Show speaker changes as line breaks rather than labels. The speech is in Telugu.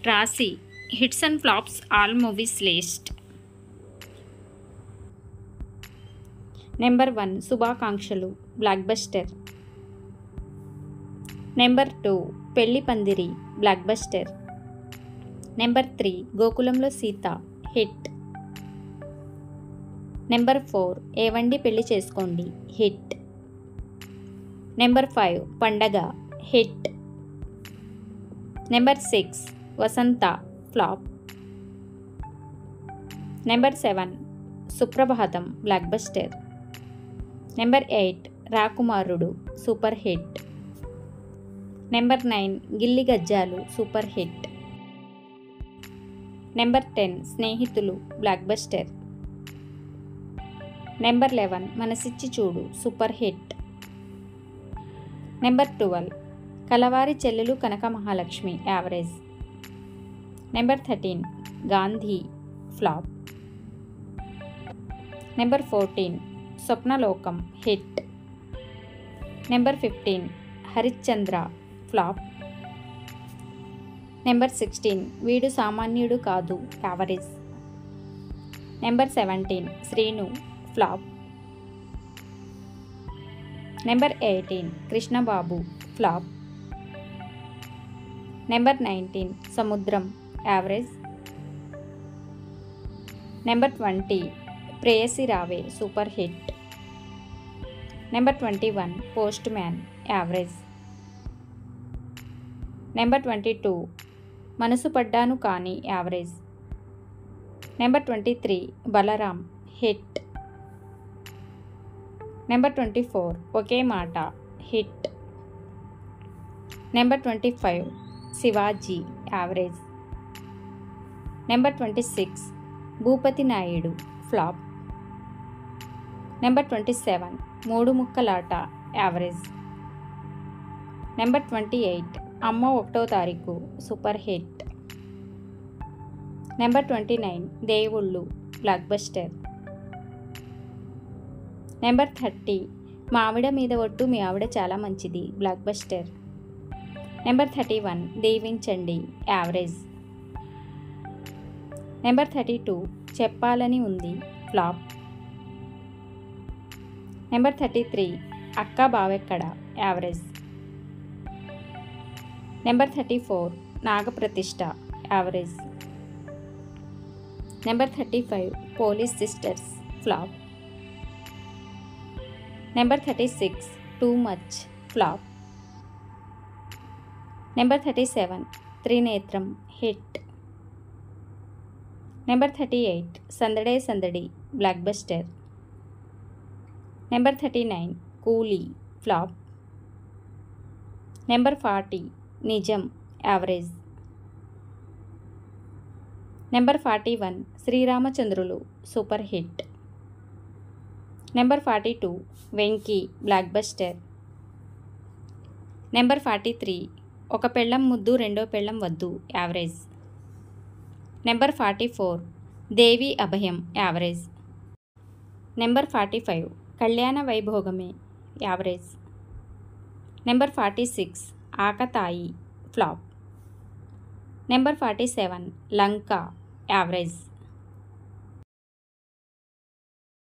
రాశి hits and flops all movies list number one Subhakankshalu blockbuster number two Pelli Pandiri black blockbuster number three గోకులంలో Sita hit number four Evandi Pelli Chesukondi hit number five Pandaga hit number six Vasantha flop number seven Suprabhatam blockbuster number eight Rakumarudu super hit number nine Gilli Gajjalu super hit number ten Snehithulu blockbuster number eleven Manasichi Choodu super hit number twelve Kalavari Chellelu Kanaka Mahalakshmi average number thirteen Gandhi flop number fourteen Swapnalokam hit number fifteen Harishchandra flop number sixteen Veedu Samanyudu Kadu average number seventeen Srinu flop number eighteen Krishnababu flop number nineteen Samudram average number twenty Preyasi Raave super hit number twenty one postman average number twenty two Manasu Paddanu Kaani average number twenty three Balaram hit number twenty four Oke Maata hit number twenty five Shivaji average number twenty six Bhupathi Naidu flop number twenty seven Moodu Mukkalata average number twenty eight Amma Okato Tareekhu super hit number twenty nine Devullu blockbuster number thirty మా Aavida Meeda Ottu Mee Aavida Chala Manchidi blockbuster number thirty one Deevinchandi average number thirty two Cheppalani Undi flop number thirty three Akka Bavekkada average number thirty four Nagapratishta average number thirty five police sisters flop number thirty six too much flop number thirty seven Trinetram hit number thirty eight Sandade Sandadi blockbuster number thirty nine Coolie flop number forty Nijam average number forty one Sriramachandrulu super hit number forty two Venky blockbuster number forty three Oka Pellam Muddu Rendo Pellam Vaddu average number forty four Devi Abhayam average number forty five Kalyana Vaibhogame average number forty six Akathayi flop number forty seven Lanka average